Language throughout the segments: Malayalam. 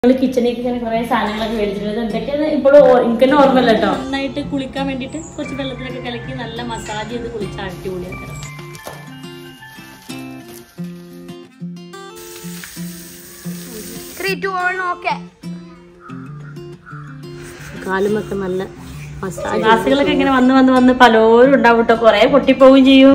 നമ്മള് കിച്ചണിലേക്ക് ഇങ്ങനെ കുറെ സാധനങ്ങളൊക്കെ മേടിച്ചിട്ടുണ്ട് എന്തൊക്കെയാണ് ഇപ്പോഴും എനിക്ക് തന്നെ ഓർമ്മയില്ല കേട്ടോ നന്നായിട്ട് കുളിക്കാൻ വേണ്ടിയിട്ട് കുറച്ച് വെള്ളത്തിലൊക്കെ കലക്കി നല്ല മസാജ് ചെയ്ത് കുളിച്ചാൽ അടിപൊളിയാക്കണം ത്രീ ടു വൺ ഓക്കെ കാലുമൊക്കെ നല്ല മസാജ് ക്ലാസ്സുകളൊക്കെ ഇങ്ങനെ വന്ന് വന്ന് വന്ന് പലരും ഉണ്ടാവും കേട്ടോ കുറെ പൊട്ടിപ്പോവുകയും ചെയ്യും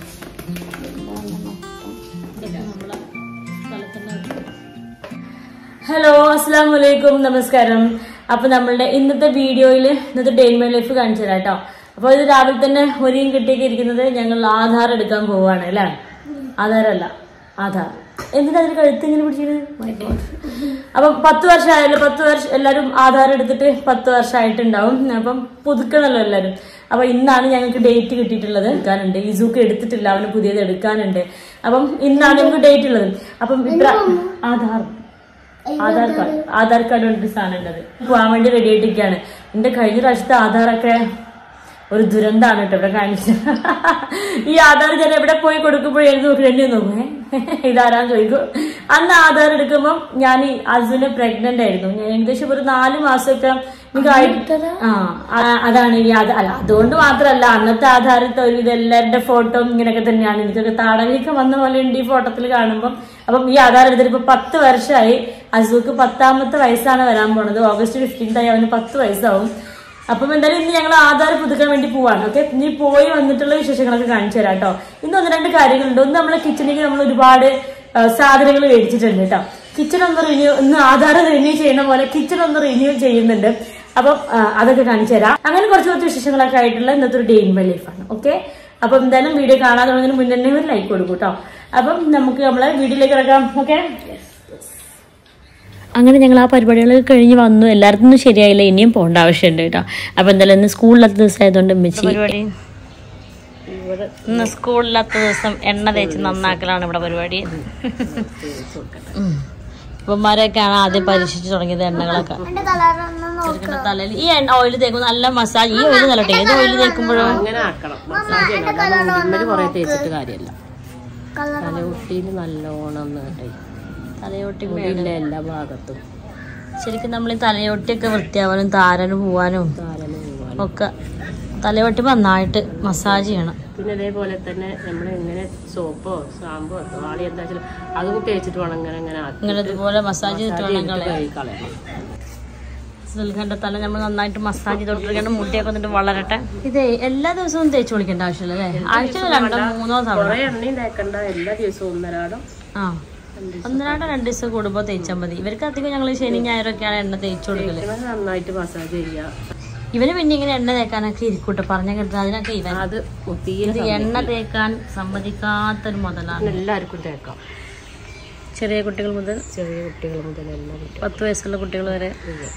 ഹലോ അസ്സാം വലൈക്കും നമസ്കാരം അപ്പൊ നമ്മളുടെ ഇന്നത്തെ വീഡിയോയിൽ ഇന്നത്തെ ഡേ മൈ ലൈഫ് കാണിച്ചു തരാം കേട്ടോ അപ്പൊ ഇത് രാവിലെ തന്നെ ഒരുയും കിട്ടിയൊക്കെ ഇരിക്കുന്നത് ഞങ്ങൾ ആധാർ എടുക്കാൻ പോവാണ് അല്ലേ ആധാരല്ല ആധാർ എന്തിനാ അതിന് കഴുത്ത് ഇങ്ങനെ പിടിച്ചത് അപ്പം പത്ത് വർഷമായല്ലോ പത്ത് വർഷം എല്ലാവരും ആധാർ എടുത്തിട്ട് പത്ത് വർഷമായിട്ടുണ്ടാവും അപ്പം പുതുക്കണല്ലോ എല്ലാവരും അപ്പൊ ഇന്നാണ് ഞങ്ങൾക്ക് ഡേറ്റ് കിട്ടിയിട്ടുള്ളത് എടുക്കാനുണ്ട് ഇസൂക്ക് എടുത്തിട്ടില്ല അവന് പുതിയത് എടുക്കാനുണ്ട് അപ്പം ഇന്നാണ് ഞങ്ങൾക്ക് ഡേറ്റ് ഉള്ളത് അപ്പം ഇത്ര ആധാർ ആധാർ കാർഡ് ആധാർ കാർഡ് കൊണ്ടൊരു സാധനം ഉണ്ടത് പോകാൻ വേണ്ടി റെഡി ആയിട്ടിരിക്കുകയാണ് എന്റെ കഴിഞ്ഞ പ്രാവശ്യത്തെ ആധാറൊക്കെ ഒരു ദുരന്താണ് കേട്ടോ ഇവിടെ കാണിച്ചത് ഈ ആധാർ ഞാൻ എവിടെ പോയി കൊടുക്കുമ്പോൾ എഴുതി നോക്കി രണ്ടു നോക്കും ഇതാരാന്ന് ചോദിക്കും അന്ന് ആധാർ എടുക്കുമ്പോൾ ഞാൻ ഈ ഹസ്ബൻഡ് പ്രഗ്നന്റ് ആയിരുന്നു ഞാൻ ഏകദേശം ഒരു നാല് മാസമൊക്കെ എനിക്ക് ആയിട്ട് ആ ആ- അതാണ് ഈ ആധാർ അല്ല അതുകൊണ്ട് മാത്രമല്ല അന്നത്തെ ആധാരത്തെ ഒരുവിധം എല്ലാവരുടെ ഫോട്ടോ ഇങ്ങനെയൊക്കെ തന്നെയാണ് എനിക്കൊക്കെ താടകയൊക്കെ വന്ന പോലെ ഉണ്ട് ഈ ഫോട്ടോത്തിൽ കാണുമ്പോൾ അപ്പം ഈ ആധാർ എടുത്തിട്ട് ഇപ്പൊ പത്ത് വർഷമായി അസുഖക്ക് പത്താമത്തെ വയസ്സാണ് വരാൻ പോണത് ഓഗസ്റ്റ് ഫിഫ്റ്റീൻത്ത് ആയി അവന് പത്ത് വയസ്സാവും അപ്പം എന്തായാലും ഇന്ന് ഞങ്ങൾ ആധാർ പുതുക്കാൻ വേണ്ടി പോവാണ് ഓക്കെ ഇനി പോയി വന്നിട്ടുള്ള വിശേഷങ്ങളൊക്കെ കാണിച്ചു തരാം കേട്ടോ ഇന്ന് ഒന്ന് രണ്ട് കാര്യങ്ങളുണ്ട് ഒന്ന് നമ്മളെ കിച്ചണിലേക്ക് നമ്മൾ ഒരുപാട് സാധനങ്ങൾ മേടിച്ചിട്ടുണ്ട് കേട്ടോ കിച്ചൺ ഒന്ന് റിന്യൂ ഇന്ന് ആധാർ റിന്യൂ ചെയ്യുന്ന പോലെ കിച്ചൺ ഒന്ന് റിന്യൂ ചെയ്യുന്നുണ്ട് അപ്പം ആ, അതൊക്കെ കാണിച്ചു തരാം അങ്ങനെ കുറച്ച് കുറച്ച് വിശേഷങ്ങളൊക്കെ ആയിട്ടുള്ള ഇന്നത്തെ ഒരു ഡേ ഇൻ മൈ ലൈഫാണ് ഓക്കെ അപ്പം എന്തായാലും വീഡിയോ കാണാൻ തുടങ്ങുന്നതിന് മുന്നേ തന്നെ ഒരു ലൈക്ക് കൊടുക്കും കേട്ടോ അപ്പം നമുക്ക് നമ്മളെ വീഡിയോയിലേക്ക് ഇറക്കാം ഓക്കെ അങ്ങനെ ഞങ്ങൾ ആ പരിപാടികൾ കഴിഞ്ഞ് വന്നു എല്ലായിടത്തും ഒന്നും ശരിയായില്ല ഇനിയും പോകേണ്ട ആവശ്യമുണ്ട് കേട്ടോ അപ്പൊ എന്തായാലും ഇന്ന് സ്കൂളിലത്തെ ദിവസം ആയതുകൊണ്ട് ഉമ്മച്ചി പരിപാടി ഇന്ന് സ്കൂളിലത്തെ ദിവസം എണ്ണ തേച്ച് നന്നാക്കലാണ് ഇവിടെ പരിപാടി ഇപ്പന്മാരൊക്കെയാണ് ആദ്യം പരീക്ഷിച്ച് തുടങ്ങിയത് എണ്ണകളൊക്കെ എന്റെ കളറൊന്നും ചെറുക്കൻ്റെ തലയിൽ ഈ എണ്ണ ഓയിൽ തേക്കും നല്ല മസാജ് ഈ ഓയിൽ നല്ല ഏത് ഓയിൽ തേക്കുമ്പോഴോ അങ്ങനെ ആക്കണം മസാജ് ചെയ്യണം അല്ലാതെ ഉള്ളിൽ കുറെ തേച്ചിട്ട് കാര്യമല്ല കളർ തലയൊട്ടിയിൽ നല്ലോണം ഒന്ന് കേട്ടെ തലയോട്ടി മുടിയിലെ എല്ലാ ഭാഗത്തും ശരിക്കും നമ്മൾ ഈ തലയോട്ടിയൊക്കെ വൃത്തിയാവാനും താരന് പോവാനും താരന് പോവാൻ ഒക്കെ തലയോട്ടി നന്നായിട്ട് മസാജ് ചെയ്യണം പിന്നെ അതേപോലെ തന്നെ നമ്മൾ എങ്ങനെ സോപ്പോ ഷാമ്പോ താളി എന്താ വെച്ചാൽ അതും തേച്ചിട്ട് വേണം ഇങ്ങനെ ഇങ്ങനെ ആക്കി ഇങ്ങനെ ഇതുപോലെ മസാജ് ചെയ്തിട്ട് വേണം കളയാൻ കഴുകി കളയണം സുൽഖാന്റെ തല നമ്മൾ നന്നായിട്ട് മസാജ് ചെയ്തോണ്ടിരിക്കണം മുടിയൊക്കെ വന്നിട്ട് വളരട്ടെ ഇത് എല്ലാ ദിവസവും തേച്ച് കുളിക്കേണ്ട ആവശ്യമില്ല അല്ലേ ആഴ്ചയിൽ രണ്ടോ മൂന്നോ തവണ കുറെ എണ്ണയും തേക്കണ്ട എല്ലാ ദിവസവും ഒന്നരാടം ആ ഒന്നിനാണ്ട് രണ്ട് ദിവസം കൂടുമ്പോൾ തേച്ചാൽ മതി ഇവർക്ക് അധികം ഞങ്ങൾ ശനി ഞായറൊക്കെയാണ് എണ്ണ തേച്ച് കൊടുക്കല് ഇവനെ നന്നായിട്ട് മസാജ് ചെയ്യുക ഇവന് പിന്നെ ഇങ്ങനെ എണ്ണ തേക്കാനൊക്കെ ഇരിക്കൂട്ടെ പറഞ്ഞ കേട്ടത് അതിനൊക്കെ ഇവൻ അത് തീരെ ഇത് എണ്ണ തേക്കാൻ സമ്മതിക്കാത്തൊരു മുതലാണ് എല്ലാവർക്കും തേക്കാം ചെറിയ കുട്ടികൾ മുതൽ ചെറിയ കുട്ടികൾ മുതൽ എല്ലാ കുട്ടികളും പത്ത് വയസ്സുള്ള കുട്ടികൾ വരെ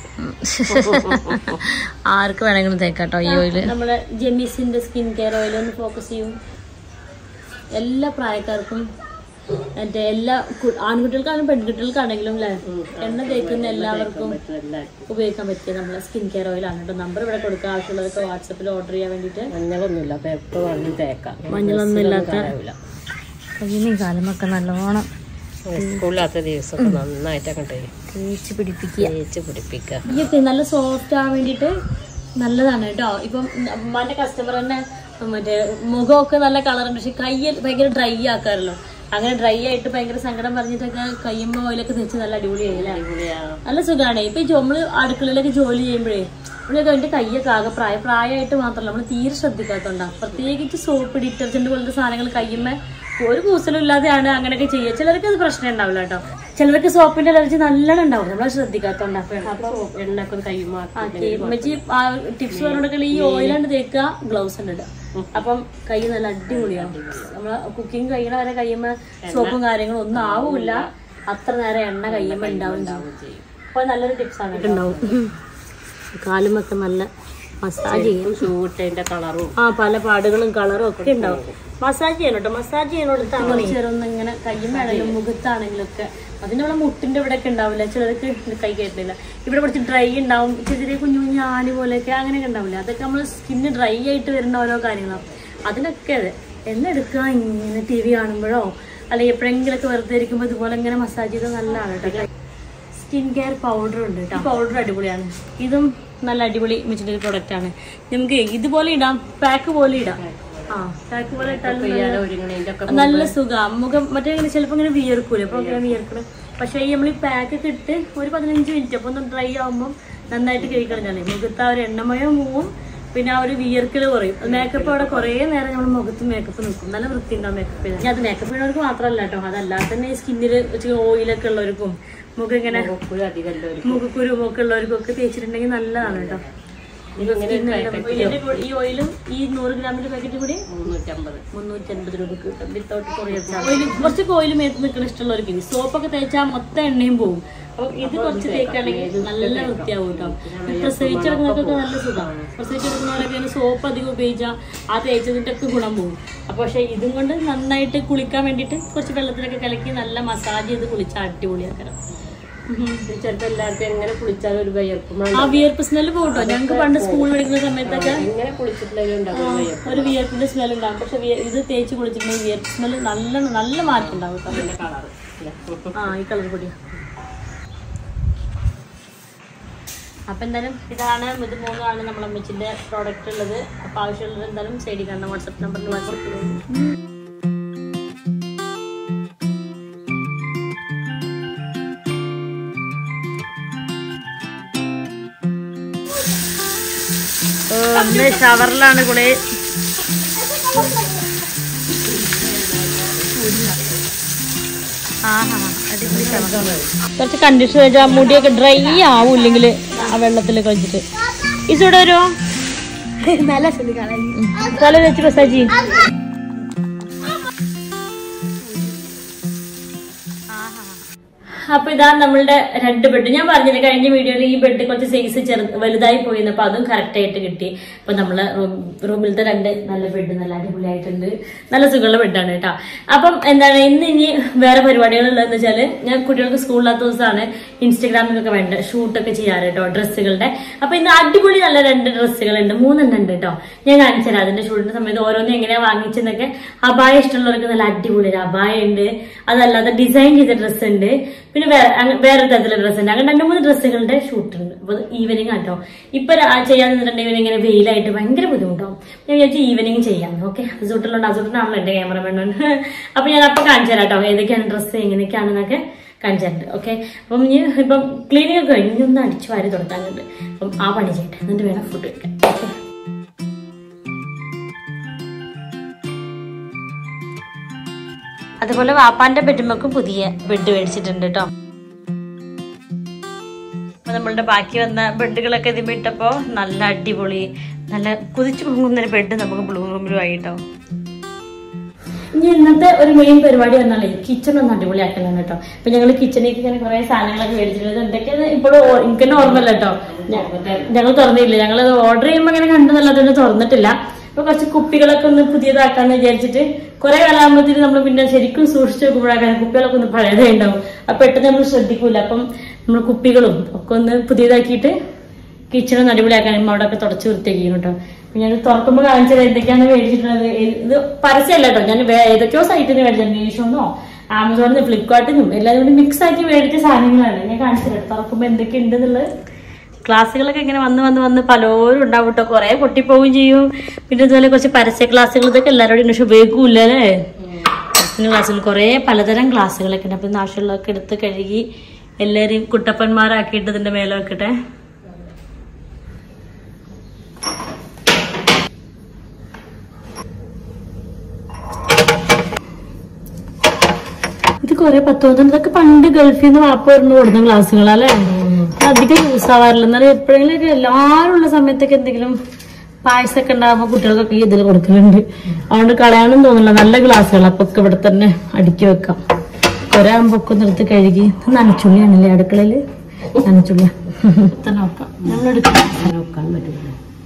ആർക്ക് വേണമെങ്കിലും തേക്കാട്ടോ ഈ ഓയില് നമ്മുടെ ജെമിസിന്റെ സ്കിൻ കെയർ ഓയിൽ ഒന്ന് ഫോക്കസ് ചെയ്യും എല്ലാ പ്രായക്കാർക്കും മറ്റേ എല്ലാ കു- ആൺകുട്ടികൾക്കാണെങ്കിലും പെൺകുട്ടികൾക്കാണെങ്കിലും അല്ലേ എണ്ണ തേക്കുന്ന എല്ലാവർക്കും എല്ലാവർക്കും ഉപയോഗിക്കാൻ പറ്റിയ നമ്മളെ സ്കിൻ കെയർ ഓയിലാണ് കേട്ടോ നമ്പർ ഇവിടെ കൊടുക്കുക ആവശ്യമുള്ളതൊക്കെ വാട്സപ്പിൽ ഓർഡർ ചെയ്യാൻ വേണ്ടിയിട്ട് മഞ്ഞളൊന്നുമില്ല അപ്പൊ എപ്പോ വേണമെങ്കിലും തേക്കാം മഞ്ഞളൊന്നും ഇല്ലാത്ത ആവില്ല കയ്യിനും കാലുമൊക്കെ നല്ലോണം സ്കൂളിലാത്ത ദിവസമൊക്കെ നന്നായിട്ടൊക്കെ തേച്ച് പിടിപ്പിക്കുക തേച്ച് പിടിപ്പിക്കുക ഇതൊക്കെ നല്ല സോഫ്റ്റ് ആവാൻ വേണ്ടിയിട്ട് നല്ലതാണ് കേട്ടോ ഇപ്പം ഉമ്മാന്റെ കസ്റ്റമർ തന്നെ മറ്റേ മുഖമൊക്കെ നല്ല കളറുണ്ട് പക്ഷെ കയ്യിൽ ഭയങ്കര ഡ്രൈ ആക്കാറല്ലോ അങ്ങനെ ഡ്രൈ ആയിട്ട് ഭയങ്കര സങ്കടം പറഞ്ഞിട്ടൊക്കെ കയ്യുമ്പോ ഓയിലൊക്കെ തേച്ച് നല്ല അടിപൊളിയായില്ലേ നല്ല സുഖമാണ് ഇപ്പൊ ഈ നമ്മള് അടുക്കളയിലൊക്കെ ജോലി ചെയ്യുമ്പോഴേ നമ്മളൊക്കെ അതിന്റെ കയ്യൊക്കെ ആകെ പ്രായ പ്രായമായിട്ട് മാത്രമല്ല നമ്മൾ തീരെ ശ്രദ്ധിക്കാത്തോണ്ടാ പ്രത്യേകിച്ച് സോപ്പ് ഡിറ്റർജന്റ് പോലത്തെ സാധനങ്ങൾ കയ്യുമ്മേ ഒരു കൂസലും ഇല്ലാതെയാണ് അങ്ങനെയൊക്കെ ചെയ്യുക ചിലർക്ക് അത് പ്രശ്നം ഉണ്ടാവില്ല കേട്ടോ ചിലർക്ക് സോപ്പിന്റെ അലർജി നല്ലോണം ഉണ്ടാവും നമ്മളത് ശ്രദ്ധിക്കാത്തോണ്ടാ എണ്ണൊക്കെ കൈമാക്കി ഉമ്മച്ചി ടിപ്സ് പറഞ്ഞിട്ട് ഈ ഓയിലാണ് തേക്കുക ഗ്ലൗസ് ഉണ്ട് ഇടുക. അപ്പം കൈ നല്ല അടിപൊളിയാവും നമ്മളെ കുക്കിംഗ് കഴിയണ വരെ കഴിയുമ്പോ സോപ്പും കാര്യങ്ങളും ഒന്നും ആവൂല അത്ര നേരം എണ്ണ കഴിയുമ്പോ ഉണ്ടാവും അപ്പൊ നല്ലൊരു ടിപ്സ് ആണ് ഉണ്ടാവും കാലുമൊക്കെ നല്ല മസാജ് ചെയ്യും ചൂട്ടതിന്റെ കളറും ആ പല പാടുകളും കളറും ഒക്കെ ഉണ്ടാവും മസാജ് ചെയ്യണം കേട്ടോ മസാജ് ചെയ്യണോടത്താണ് ചെറുന്ന് ഇങ്ങനെ കയ്യുമാണെങ്കിലും മുഖത്താണെങ്കിലും ഒക്കെ അതിന്റെ ഇവിടെ മുട്ടിന്റെ ഇവിടെ ഒക്കെ ഉണ്ടാവില്ല ചിലർക്ക് കൈ കയറ്റില്ല ഇവിടെ കുറച്ച് ഡ്രൈ ഉണ്ടാവും ചെറിയ കുഞ്ഞു കുഞ്ഞു ആണി പോലെയൊക്കെ അങ്ങനെയൊക്കെ ഉണ്ടാവില്ല അതൊക്കെ നമ്മൾ സ്കിന്ന് ഡ്രൈ ആയിട്ട് വരുന്ന ഓരോ കാര്യങ്ങളാണ് അതിനൊക്കെ അതെ എന്നെടുക്കുക ഇങ്ങനെ ടി വി കാണുമ്പോഴോ അല്ലെങ്കിൽ എപ്പോഴെങ്കിലൊക്കെ വെറുതെ ഇരിക്കുമ്പോൾ ഇതുപോലെ ഇങ്ങനെ മസാജ് ചെയ്താൽ നല്ലതാണ് കേട്ടോ സ്കിൻ കെയർ പൗഡർ ഉണ്ട് കേട്ടോ പൗഡർ അടിപൊളിയാണ് ഇതും നല്ല അടിപൊളി മിച്ചിന്റെ ഒരു പ്രൊഡക്റ്റ് ആണ് നമുക്ക് ഇതുപോലെ ഇടാം പാക്ക് പോലെ ഇടാം ആ പാക്ക് പോലെ ഇട്ടാലും ചെയ്യാതെ നല്ല- ഒരുങ്ങണേന്റെ ഒക്കെ നല്ല സുഖം മുഖം മറ്റേ ഇങ്ങനെ ചിലപ്പോൾ ഇങ്ങനെ വിയർക്കൂല അപ്പൊ ഇങ്ങനെ വിയർക്കണം പക്ഷേ ഈ നമ്മൾ ഈ പാക്ക് ഒക്കെ ഇട്ട് ഒരു പതിനഞ്ച് മിനിറ്റ് അപ്പൊ ഒന്ന് ഡ്രൈ ആവുമ്പോൾ നന്നായിട്ട് കഴിക്കളഞ്ഞാലേ മുഖത്ത് ആ ഒരു എണ്ണമയം മൂവും പിന്നെ ആ ഒരു വിയർക്കൽ കുറയും മേക്കപ്പ് അവിടെ കുറേ നേരം നമ്മൾ മുഖത്ത് മേക്കപ്പ് നിൽക്കും നല്ല വൃത്തി ഉണ്ടാവും മേക്കപ്പ് ചെയ്താൽ അത് മേക്കപ്പ് ചെയ്യുന്നവർക്ക് മാത്രമല്ല കേട്ടോ അതല്ലാതെ തന്നെ ഈ സ്കിന്നിൽ ഓയിലൊക്കെ ഉള്ളവർക്കും മുഖം ഇങ്ങനെ മുഖക്കുരു അധികം ഉള്ളവർക്ക് മുഖക്കുരു ഒക്കെ ഉള്ളവർക്കും ഒക്കെ തേച്ചിട്ടുണ്ടെങ്കിൽ നല്ലതാണ് കേട്ടോ ഇതിങ്ങനെ ഒരു packet ഇതിന്റെ കൂടെ ഈ ഓയിലും ഈ നൂറ് ഗ്രാമിന്റെ പാക്കറ്റ് കൂടി മുന്നൂറ്റമ്പത് മുന്നൂറ്റി അൻപത് രൂപക്ക് കിട്ടും വിത്തൗട്ട് കൊറിയർ ചാർജ് കുറച്ച് കോയിൽ മേത്ത് നിൽക്കുന്ന ഇഷ്ടമുള്ളവർക്ക് ഇനി സോപ്പൊക്കെ തേച്ചാൽ മൊത്തം എണ്ണയും പോകും അപ്പൊ ഇത് കുറച്ച് തേക്കുകയാണെങ്കിൽ നല്ല വൃത്തിയാവും കേട്ടോ പ്രസവിച്ചെടുക്കുന്നവർക്കൊക്കെ നല്ല സുഖമാണ് പ്രസവിച്ചെടുക്കുന്നവരൊക്കെ സോപ്പ് അധികം ഉപയോഗിച്ചാൽ ആ തേച്ചതിന്റെ ഒക്കെ ഗുണം പോകും അപ്പൊ പക്ഷെ ഇതും കൊണ്ട് നന്നായിട്ട് കുളിക്കാൻ വേണ്ടിയിട്ട് കുറച്ച് വെള്ളത്തിലൊക്കെ കലക്കി നല്ല മസാജ് ചെയ്ത് കുളിച്ചാൽ അടിപൊളിയാക്കണം ചിലപ്പോ എല്ലാവർക്കും എങ്ങനെ കുളിച്ചാലും ഒരു വയർക്കും ആ വിയർപ്പ് സ്മെല്ല് പോട്ടോ ഞങ്ങൾക്ക് പണ്ട് സ്കൂൾ പഠിക്കുന്ന സമയത്തൊക്കെ എങ്ങനെ കുളിച്ചിട്ടില്ലെങ്കിലും ഉണ്ടാവും വയർപ്പ് ഒരു വിയർപ്പിന്റെ സ്മെൽ ഉണ്ടാകും പക്ഷെ വിയ- ഇത് തേച്ച് കുളിച്ചിട്ടുണ്ടെങ്കിൽ വിയർപ്പ് സ്മെൽ നല്ല നല്ല മാറ്റം ഉണ്ടാവും കേട്ടോ നല്ല കളറ് ആ ഈ കളർ പൊടിയാ അപ്പൊ എന്തായാലും ഇതാണ് ഇത് മൂന്നാണ് നമ്മളെ അമ്മച്ചിന്റെ പ്രോഡക്റ്റ് ഉള്ളത് അപ്പൊ ആവശ്യമുള്ളത് എന്തായാലും സൈഡിൽ കാണുന്ന വാട്സപ്പ് നമ്പറിൽ വാട്സപ്പ് ചെയ്തു ഷവറിലാണ് കുളി കുറച്ച് കണ്ടീഷൻ വെച്ചാൽ മുടിയൊക്കെ ഡ്രൈ ആവും ഇല്ലെങ്കിൽ ആ വെള്ളത്തിൽ കളിച്ചിട്ട് ഇസൂടെ വരുമോ നല്ല ശ്രദ്ധിക്കണം തല വെച്ച് മസാജ് ചെയ്യും അപ്പൊ ഇതാണ് നമ്മളുടെ രണ്ട് ബെഡ് ഞാൻ പറഞ്ഞില്ല കഴിഞ്ഞ വീഡിയോയിൽ ഈ ബെഡ് കുറച്ച് സൈസ് ചെറു വലുതായി പോയിരുന്നു അപ്പൊ അതും കറക്റ്റ് ആയിട്ട് കിട്ടി അപ്പൊ നമ്മള് റൂം റൂമിലത്തെ രണ്ട് നല്ല ബെഡ് നല്ല അടിപൊളിയായിട്ടുണ്ട് നല്ല സുഖമുള്ള ബെഡാണ് കേട്ടോ അപ്പം എന്താണ് ഇന്ന് ഇനി വേറെ പരിപാടികൾ ഉള്ളതെന്ന് വെച്ചാല് ഞാൻ കുട്ടികൾക്ക് സ്കൂളിലാത്ത ദിവസമാണ് ഇൻസ്റ്റഗ്രാമിലൊക്കെ വേണ്ട ഷൂട്ടൊക്കെ ചെയ്യാറ് കേട്ടോ ഡ്രസ്സുകളുടെ അപ്പൊ ഇന്ന് അടിപൊളി നല്ല രണ്ട് ഡ്രസ്സുകളുണ്ട് മൂന്നെണ്ണം ഉണ്ട് കേട്ടോ ഞാൻ കാണിച്ചുതരാം അതിന്റെ ഷൂട്ടിന്റെ സമയത്ത് ഓരോന്നും എങ്ങനെയാ വാങ്ങിച്ചെന്നൊക്കെ അബായ ഇഷ്ടമുള്ളവർക്ക് നല്ല അടിപൊളി ഒരു അബായ ഉണ്ട് അതല്ലാതെ ഡിസൈൻ ചെയ്ത ഡ്രസ്സ് ഉണ്ട് പിന്നെ വേറെ അങ്ങ- വേറെ തരത്തിലുള്ള ഡ്രസ്സ് ഉണ്ട് അങ്ങനെ രണ്ട് മൂന്ന് ഡ്രസ്സുകളുടെ ഷൂട്ട് ഉണ്ട് അപ്പൊ ഈവനിങ് ആട്ടോ ഇപ്പൊ രാ- ചെയ്യാൻ നിന്നിട്ടുണ്ടെങ്കിൽ ഇങ്ങനെ വെയിലായിട്ട് ഭയങ്കര ബുദ്ധിമുട്ടാവും ഞാൻ വിചാരിച്ചു ഈവനിങ് ചെയ്യാം ഓക്കെ അസൂട്ടിലുണ്ട് അസൂട്ടിനാണല്ലോ എന്റെ ക്യാമറമാൻ അപ്പൊ ഞാൻ അപ്പൊ കാണിച്ചു തരാം കേട്ടോ ഏതൊക്കെയാണ് ഡ്രസ്സ് എങ്ങനെയൊക്കെയാണെന്നൊക്കെ കാണിച്ചിട്ടുണ്ട് ഓക്കെ അപ്പം ഇനി ഇപ്പം ക്ലീനിങ് ഒക്കെ കഴിഞ്ഞ് ഇനി ഒന്ന് അടിച്ചു വാരി തുടങ്ങാനുണ്ട് അപ്പം ആ പണി ചെയ്യട്ടെ എന്നിട്ട് വേണം ഫുഡ് കഴിക്കാൻ ഓക്കെ അതുപോലെ വാപ്പാന്റെ ബെഡ്മക്കും പുതിയ ബെഡ് മേടിച്ചിട്ടുണ്ട് കേട്ടോ അപ്പൊ നമ്മളുടെ ബാക്കി വന്ന ബെഡുകളൊക്കെ ഇതിൽ ഇട്ടപ്പോ നല്ല അടിപൊളി നല്ല കുതിച്ചു പൊങ്ങുന്ന ഒരു ബെഡ് നമുക്ക് ബ്ലൂ റൂമിലും ആയിട്ടോ ഇനി ഇന്നത്തെ ഒരു മെയിൻ പരിപാടി വന്നാലേ കിച്ചൺ ഒന്ന് അടിപൊളിയാക്കണം കേട്ടോ ഇപ്പൊ ഞങ്ങൾ കിച്ചണിലേക്ക് ഇങ്ങനെ കുറെ സാധനങ്ങളൊക്കെ മേടിച്ചിട്ടുണ്ട് എന്തൊക്കെയാണ് ഇപ്പോഴും എനിക്ക് തന്നെ ഓർമ്മയില്ല കേട്ടോ ഞങ്ങൾ തുറന്നില്ല ഞങ്ങൾ ഓർഡർ ചെയ്യുമ്പോൾ അങ്ങനെ കണ്ടതല്ലാതെ തുറന്നിട്ടില്ല അപ്പൊ കുറച്ച് കുപ്പികളൊക്കെ ഒന്ന് പുതിയതാക്കാന്ന് വിചാരിച്ചിട്ട് കുറെ കാലാകുമ്പോഴത്തേക്ക് നമ്മൾ പിന്നെ ശരിക്കും സൂക്ഷിച്ചു വെക്കുമ്പോഴാണ് കുപ്പികളൊക്കെ ഒന്ന് പഴയതേ ഉണ്ടാവും അപ്പൊ പെട്ടെന്ന് നമ്മൾ ശ്രദ്ധിക്കൂല അപ്പം നമ്മൾ കുപ്പികളും ഒക്കെ ഒന്ന് പുതിയതാക്കിയിട്ട് കിച്ചൺ ഒന്ന് അടിപൊളിയാക്കാൻ അവിടെ ഒക്കെ തുടച്ച് വൃത്തിയാക്കിയും കേട്ടോ അപ്പൊ ഞാൻ തുറക്കുമ്പോൾ കാണിച്ചത് എന്തൊക്കെയാണ് മേടിച്ചിട്ടുള്ളത് ഏ- ഇത് പരസ്യമല്ല കേട്ടോ ഞാൻ വേ- ഏതൊക്കെയോ സൈറ്റിൽ നിന്ന് മേടിച്ചത് മീഷോന്നോ ആമസോണിൽ നിന്ന് ഫ്ലിപ്കാർട്ടിനും എല്ലാവരും കൂടി മിക്സ് ആക്കി മേടിച്ച സാധനങ്ങളാണ് ഞാൻ കാണിച്ചത് തുറക്കുമ്പോൾ എന്തൊക്കെ ഉണ്ട് എന്നുള്ളത് ക്ലാസ്സുകളൊക്കെ ഇങ്ങനെ വന്ന് വന്ന് വന്ന് പലരും ഉണ്ടാവും കേട്ടോ കുറെ പൊട്ടിപ്പോവുകയും ചെയ്യും പിന്നെ ഇതുപോലെ കുറച്ച് പരസ്യ ക്ലാസ്സുകൾ ഇതൊക്കെ എല്ലാവരോടും പക്ഷെ ഉപയോഗിക്കൂല അല്ലേ പരസ്യ ക്ലാസ്സുകൾ കുറെ പലതരം ക്ലാസ്സുകളൊക്കെ ഉണ്ട് അപ്പൊ ഇന്ന് ആവശ്യമുള്ളതൊക്കെ എടുത്ത് കഴുകി എല്ലാവരെയും കുട്ടപ്പന്മാരാക്കിയിട്ട് ഇതിന്റെ മേലെ വെക്കട്ടെ ഇത് കുറെ പത്ത് പന്ത്രണ്ട് ഇതൊക്കെ പണ്ട് ഗൾഫിൽ നിന്ന് വാപ്പ വരുന്ന കൊടുക്കുന്ന ക്ലാസ്സുകളല്ലേ അധികം യൂസ് ആവാറില്ല എന്നാലും എപ്പോഴെങ്കിലും ഒക്കെ എല്ലാവരും ഉള്ള സമയത്തൊക്കെ എന്തെങ്കിലും പായസമൊക്കെ ഉണ്ടാകുമ്പോൾ കുട്ടികൾക്കൊക്കെ ഈ ഇതിൽ കൊടുക്കുന്നുണ്ട് അതുകൊണ്ട് കളയാനും തോന്നില്ല നല്ല ക്ലാസ്സുകൾ അപ്പൊ ഒക്കെ ഇവിടെ തന്നെ അടുക്കി വെക്കാം കുറെ ആകുമ്പോ ഒക്കെ ഒന്ന് എടുത്ത് കഴുകി ഇത് നനച്ചുള്ളിയാണല്ലേ അടുക്കളയില് നനച്ചുള്ളിയ തന്നെ നോക്കാം നമ്മളെടുക്കാം നോക്കാൻ പറ്റില്ല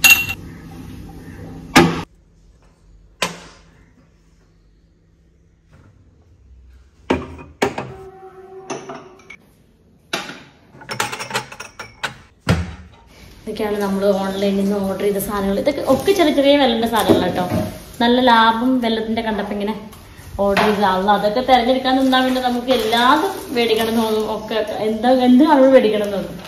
ഇതൊക്കെയാണ് നമ്മൾ ഓൺലൈനിൽ നിന്ന് ഓർഡർ ചെയ്ത സാധനങ്ങൾ ഇതൊക്കെ ഒക്കെ ചെറിയ ചെറിയ വിലന്റെ സാധനങ്ങൾ കേട്ടോ നല്ല ലാഭം വെള്ളത്തിന്റെ കണ്ടപ്പോൾ ഇങ്ങനെ ഓർഡർ ചെയ്ത് അല്ല അതൊക്കെ തിരഞ്ഞെടുക്കാൻ നിന്നാൽ പിന്നെ നമുക്ക് എല്ലാതും മേടിക്കണം എന്ന് തോന്നും ഒക്കെ എന്താ എന്ത് കാണുമ്പോൾ മേടിക്കണം എന്ന് തോന്നും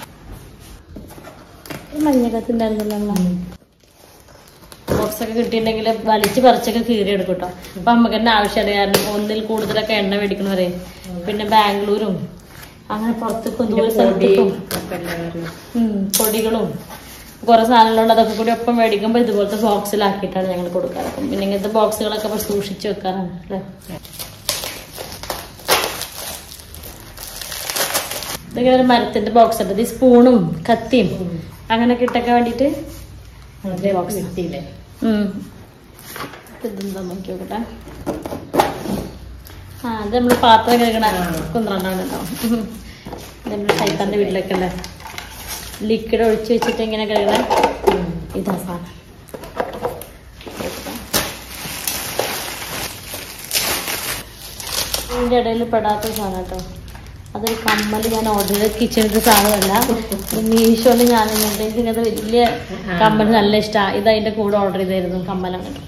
മഞ്ഞക്കത്തുണ്ടായിരുന്നല്ലോ ബോക്സ് ഒക്കെ കിട്ടിയിട്ടുണ്ടെങ്കിൽ വലിച്ച് പറിച്ചൊക്കെ കീറി എടുക്കും കേട്ടോ അപ്പൊ നമുക്ക് തന്നെ ആവശ്യമാണ് കാരണം ഒന്നിൽ കൂടുതലൊക്കെ എണ്ണ മേടിക്കണവരെ പിന്നെ ബാംഗ്ലൂരും അങ്ങനെ പുറത്തേക്കും ദൂര സ്ഥലത്തേക്കും ഉം, പൊടികളും കുറെ സാധനങ്ങളുണ്ട് അതൊക്കെ കൂടി ഒപ്പം മേടിക്കുമ്പോൾ ഇതുപോലത്തെ ബോക്സിലാക്കിയിട്ടാണ് ഞങ്ങൾ കൊടുക്കാറ് അപ്പം പിന്നെ ഇങ്ങനത്തെ ബോക്സുകളൊക്കെ ഇപ്പൊ സൂക്ഷിച്ച് വെക്കാറാണ് അല്ലേ ഇതൊക്കെ ഒരു മരത്തിന്റെ ബോക്സ് ഉണ്ട് ഈ സ്പൂണും കത്തിയും അങ്ങനെയൊക്കെ ഇട്ടൊക്കെ വേണ്ടിയിട്ട് ബോക്സ് ഇതെന്താ നോക്കി നോക്കട്ടെ ആ അത് നമ്മൾ പാത്രം കഴുകണ കുന്ത്രണ്ടാണ് കേട്ടോ നമ്മൾ സൈത്താന്റെ വീട്ടിലൊക്കെ ഉള്ള ലിക്വിഡ് ഒഴിച്ച് വെച്ചിട്ട് ഇങ്ങനെ കഴുകണ ഇതാ സാധനം ഇതിന്റെ ഇടയിൽ പെടാത്ത സാധനം കേട്ടോ അതൊരു കമ്മൽ ഞാൻ ഓർഡർ ചെയ്ത കിച്ചണിന്റെ സാധനമല്ല മീഷോയിൽ ഞാൻ ഇങ്ങനത്തെ എനിക്ക് ഇങ്ങനത്തെ വലിയ കമ്മൽ നല്ല ഇഷ്ടമാണ് ഇത് അതിന്റെ കൂടെ ഓർഡർ ചെയ്തായിരുന്നു കമ്മലാണ് കേട്ടോ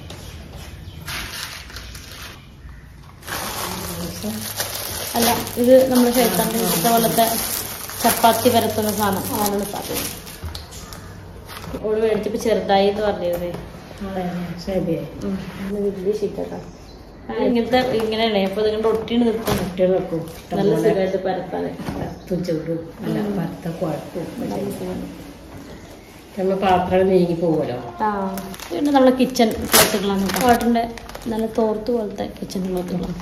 അല്ല ഇത് നമ്മുടെ ചേട്ടൻ്റെ ഇഷ്ട പോലത്തെ ചപ്പാത്തി പരത്തുന്ന സാധനം അതാണ് സാധനം ഓട് മേടിച്ചപ്പോ ചെറുതായി എന്ന് പറഞ്ഞിരുന്നേ ഉം. ഇത് വലിയ ഷീറ്റാട്ടോ ഇങ്ങനത്തെ ഇങ്ങനെയാണേ അപ്പൊ ഇതുകൊണ്ട് ഒട്ടിന് നിൽക്കും കുട്ടികളൊക്കെ നല്ല സുഖമായിട്ട് പരത്താന് തുച്ചോടും അല്ല വറുത്ത കുഴപ്പവും നല്ല സുഖമാണ് നമ്മൾ പാത്രം നീങ്ങി പോകുമല്ലോ ആ പിന്നെ നമ്മളെ കിച്ചൺ ക്ലോത്തുകളാണ് കോട്ടൻ്റെ നല്ല തോർത്ത് പോലത്തെ കിച്ചൺ ക്ലോത്തുകളാണ്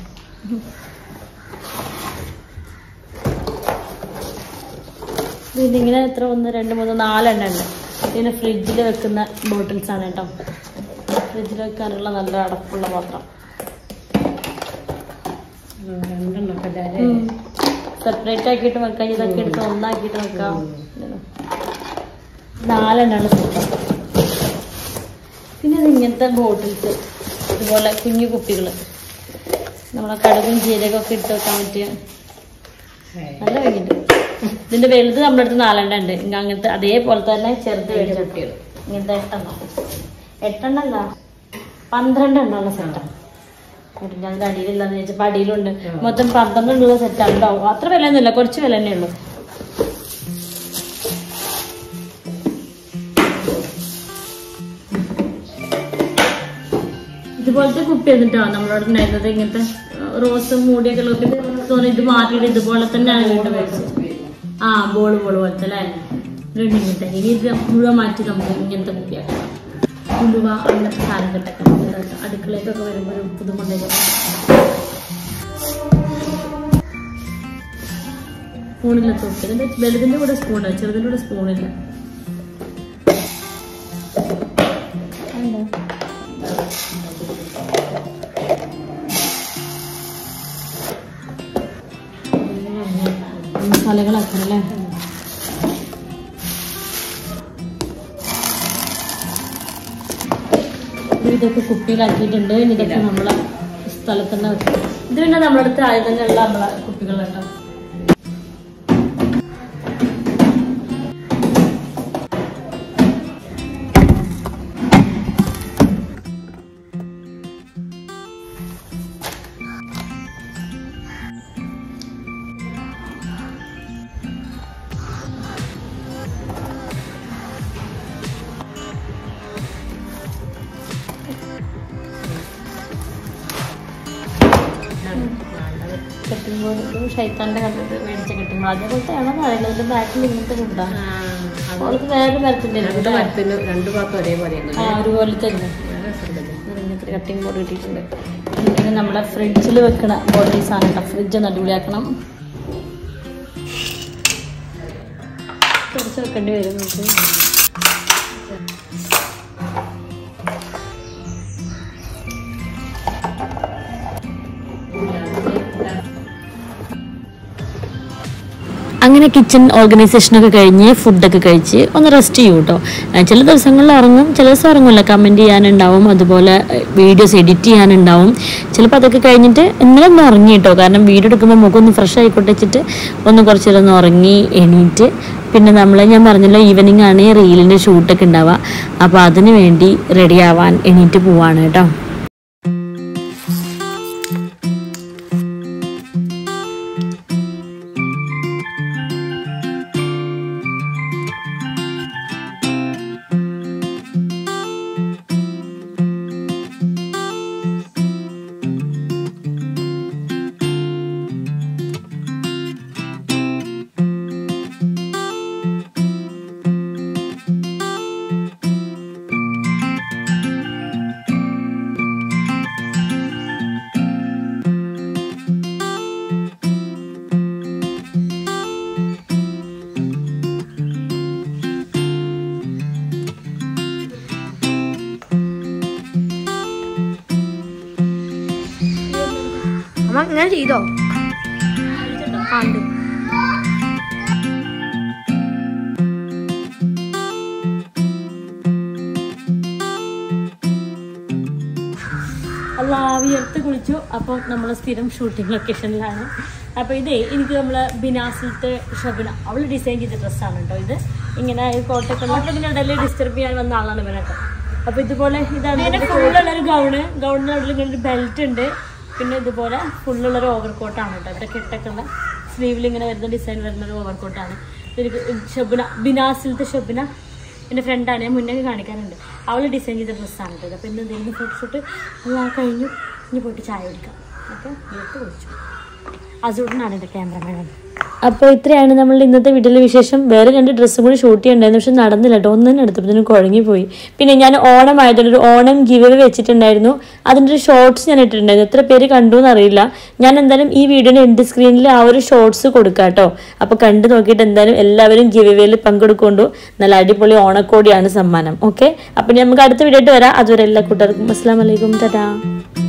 ഇതിങ്ങനെ എത്ര ഒന്ന് രണ്ട് മൂന്ന് നാലെണ്ണം ഉണ്ട് ഇതിന് ഫ്രിഡ്ജിൽ വെക്കുന്ന ബോട്ടിൽസ് ആണ് കേട്ടോ ഫ്രിഡ്ജിൽ വെക്കാനുള്ള നല്ല അടപ്പുള്ള പാത്രം രണ്ടെണ്ണൊക്കെ ഇടാല്ലേ? സെപ്പറേറ്റ് ആക്കിയിട്ട് വെക്കാം ഇതൊക്കെ എടുത്ത് ഒന്നാക്കിയിട്ട് വെക്കാം നാലെണ്ണാണ് സൂപ്പർ പിന്നെ ഇത് ഇങ്ങനത്തെ ബോട്ടിൽസ് ഇതുപോലെ കുഞ്ഞു കുപ്പികൾ നമ്മളെ കടുകും ജീരകം ഒക്കെ ഇട്ട് വെക്കാൻ പറ്റിയ നല്ല ഭംഗിയുണ്ട് ഇതിന്റെ വലുത് നമ്മുടെ അടുത്ത് നാലെണ്ണം ഉണ്ട് ഇങ്ങ അങ്ങനത്തെ അതേപോലെ തന്നെ ചെറുത് മേടിച്ചിട്ട് ഇങ്ങനത്തെ എട്ടെണ്ണം എട്ടെണ്ണം അല്ല പന്ത്രണ്ട് എണ്ണമുള്ള സെറ്റാണ് അതിന്റെ അടിയിലില്ലാന്ന് ചോദിച്ചപ്പോ അടിയിലുണ്ട് മൊത്തം പന്ത്രണ്ടുള്ള സെറ്റാണ് ഉണ്ടാവും അത്ര വില ഒന്നുമില്ല കുറച്ച് വില തന്നെ ഉള്ളൂ ഇതുപോലത്തെ കുപ്പി എന്നിട്ടോ നമ്മളോട് ഉണ്ടായിരുന്നത് ഇങ്ങനത്തെ റോസ് മൂടിയൊക്കെ ഉള്ള കുപ്പി തോന്നുന്നു ഇത് മാറ്റിയിട്ട് ഇതുപോലെ തന്നെയാണ് വീണ്ടും മേടിച്ചത് ആ ബോള് ബോള് പോലത്തെ അല്ലേ രണ്ട് ഇങ്ങനത്തെ ഇനി ഇത് മുഴുവൻ മാറ്റി നമുക്ക് ഇങ്ങനത്തെ കുപ്പിയാക്കാം ഉലുവ അങ്ങനത്തെ സാധനം കിട്ടൊക്കെ അടുക്കളയിലേക്കൊക്കെ വരുമ്പോൾ ഒരു പുതുമുണ്ടൊക്കെ സ്പൂണില്ല തൊട്ട് ഇതിന്റെ വലുതിന്റെ കൂടെ സ്പൂണ് ചെറുതിന്റെ കൂടെ സ്പൂണില്ല എന്താ മസാലകളാക്കണം അല്ലേ ഇത് ഇതൊക്കെ കുപ്പിയിലാക്കിയിട്ടുണ്ട് ഇനി ഇതൊക്കെ നമ്മളെ സ്ഥലത്ത് തന്നെ വെക്കും ഇത് പിന്നെ നമ്മുടെ അടുത്ത് ആദ്യം തന്നെ ഉള്ള നമ്മളെ കുപ്പികളുണ്ടോ കട്ടിംഗ് ബോർഡ് ഷൈത്താന്റെ കണ്ടിട്ട് മേടിച്ച കട്ടിംഗ് ബോർഡ് അതേപോലത്തെ ആണോ അറിയില്ല ഇതിന്റെ ബാക്കിൽ ഇങ്ങനത്തെ കൊണ്ടാണ് അവൾക്ക് വേറെ മരത്തിന്റെ രണ്ട് ഭാഗത്തിന് രണ്ട് ഭാഗത്തും ഒരേപോലെ ആ ഒരുപോലെ തന്നെ ഇങ്ങനത്തെ കട്ടിംഗ് ബോർഡ് കിട്ടിയിട്ടുണ്ട് പിന്നെ നമ്മുടെ ഫ്രിഡ്ജിൽ വെക്കണ ബോട്ടിൽസ് ആണ് കേട്ടോ ഫ്രിഡ്ജ് ഒന്ന് അടിപൊളിയാക്കണം കുറച്ച് വെക്കേണ്ടി വരും നമുക്ക് അങ്ങനെ കിച്ചൺ ഓർഗനൈസേഷനൊക്കെ കഴിഞ്ഞ് ഫുഡൊക്കെ കഴിച്ച് ഒന്ന് റെസ്റ്റ് ചെയ്യും കേട്ടോ ഏഹ് ചില ദിവസങ്ങളിൽ ഉറങ്ങും ചില ദിവസം ഉറങ്ങില്ല കമൻറ്റ് ചെയ്യാനുണ്ടാവും അതുപോലെ വീഡിയോസ് എഡിറ്റ് ചെയ്യാനുണ്ടാവും ചിലപ്പോൾ അതൊക്കെ കഴിഞ്ഞിട്ട് ഇന്നലെ ഒന്ന് ഉറങ്ങി കേട്ടോ കാരണം വീഡിയോ എടുക്കുമ്പോൾ മുഖം ഒന്ന് ഫ്രഷ് ആയിക്കോട്ടെ വെച്ചിട്ട് ഒന്ന് കുറച്ച് നേരം ഒന്ന് ഉറങ്ങി എണീറ്റ് പിന്നെ നമ്മൾ ഞാൻ പറഞ്ഞല്ലോ ഈവനിങ് ആണ് റീലിൻ്റെ ഷൂട്ടൊക്കെ ഉണ്ടാവുക അപ്പോൾ അതിന് വേണ്ടി റെഡി ആവാൻ എണീറ്റ് പോവാണ് കേട്ടോ അങ്ങനെ ചെയ്തോ ആ ഉണ്ട് അല്ല വിയർത്ത് കുളിച്ചു അപ്പം നമ്മൾ സ്ഥിരം ഷൂട്ടിംഗ് ലൊക്കേഷനിലാണ് അപ്പോൾ ഇതേ എനിക്ക് നമ്മൾ ബിനാസിലത്തെ ഷബിന അവൾ ഡിസൈൻ ചെയ്ത ഡ്രസ്സാണ് കേട്ടോ ഇത് ഇങ്ങനെ ഈ കോട്ടക്കുള്ള ഇടയിൽ ഡിസ്റ്റർബ് ചെയ്യാൻ വന്ന ആളാണ് ഇവനൊക്കെ അപ്പോൾ ഇതുപോലെ ഇതാണ് ഫുള്ളുള്ളൊരു ഗൗണ് ഗൗണിന് അവിടെ ഇങ്ങനെ ഒരു ബെൽറ്റ് ഉണ്ട് പിന്നെ ഇതുപോലെ ഫുള്ളുള്ളൊരു ഓവർ കോട്ടാണ് കേട്ടോ ഇവിടെ കെട്ടൊക്കെ ഉള്ള സ്ലീവിൽ ഇങ്ങനെ വരുന്ന ഡിസൈൻ വരുന്ന ഒരു ഓവർ കോട്ടാണ് ഷബിന ബിനാസിലത്തെ ഷബിന എൻ്റെ ഫ്രണ്ടാണ് ഞാൻ മുന്നേ കാണിക്കാറുണ്ട് അവൾ ഡിസൈൻ ചെയ്ത ഡ്രസ്സാണ് കേട്ടത് അപ്പോൾ ഇന്ന് എന്തെങ്കിലും ഫോട്ടോഷൂട്ട് അത് കഴിഞ്ഞു ഇനി പോയിട്ട് ചായ കുടിക്കാം ഓക്കെ വീട്ടിൽ കുടിച്ചു അസൂട്ടനാണ് എൻ്റെ ക്യാമറമാൻ അപ്പോൾ ഇത്രയാണ് നമ്മളുടെ ഇന്നത്തെ വീട്ടിലെ വിശേഷം വേറെ രണ്ട് ഡ്രസ്സും കൂടി ഷൂട്ട് ചെയ്യണ്ടായിരുന്നു പക്ഷെ നടന്നില്ല കേട്ടോ ഒന്നും എടുത്തപ്പോഴത്തേനും കുഴങ്ങിപ്പോയി പിന്നെ ഞാൻ ഓണം ആയതുകൊണ്ട് ഒരു ഓണം ഗിവ് വെച്ചിട്ടുണ്ടായിരുന്നു അതിൻ്റെ ഒരു ഷോർട്സ് ഞാൻ ഇട്ടിട്ടുണ്ടായിരുന്നു എത്ര പേര് കണ്ടു എന്നറിയില്ല ഞാൻ എന്തായാലും ഈ വീഡിയോയുടെ എൻഡ് സ്ക്രീനിൽ ആ ഒരു ഷോർട്സ് കൊടുക്കാം കേട്ടോ അപ്പോൾ കണ്ടു നോക്കിയിട്ട് എന്തായാലും എല്ലാവരും ഗിവ് വേയിൽ പങ്കെടുക്കൊണ്ടു നല്ല അടിപൊളി ഓണക്കോടിയാണ് സമ്മാനം ഓക്കെ അപ്പം നമുക്ക് അടുത്ത വീഡിയോ ആയിട്ട് വരാം അതുവരെ എല്ലാ കൂട്ടുകാർക്കും അസ്സാം വലൈക്കും ടാറ്റാ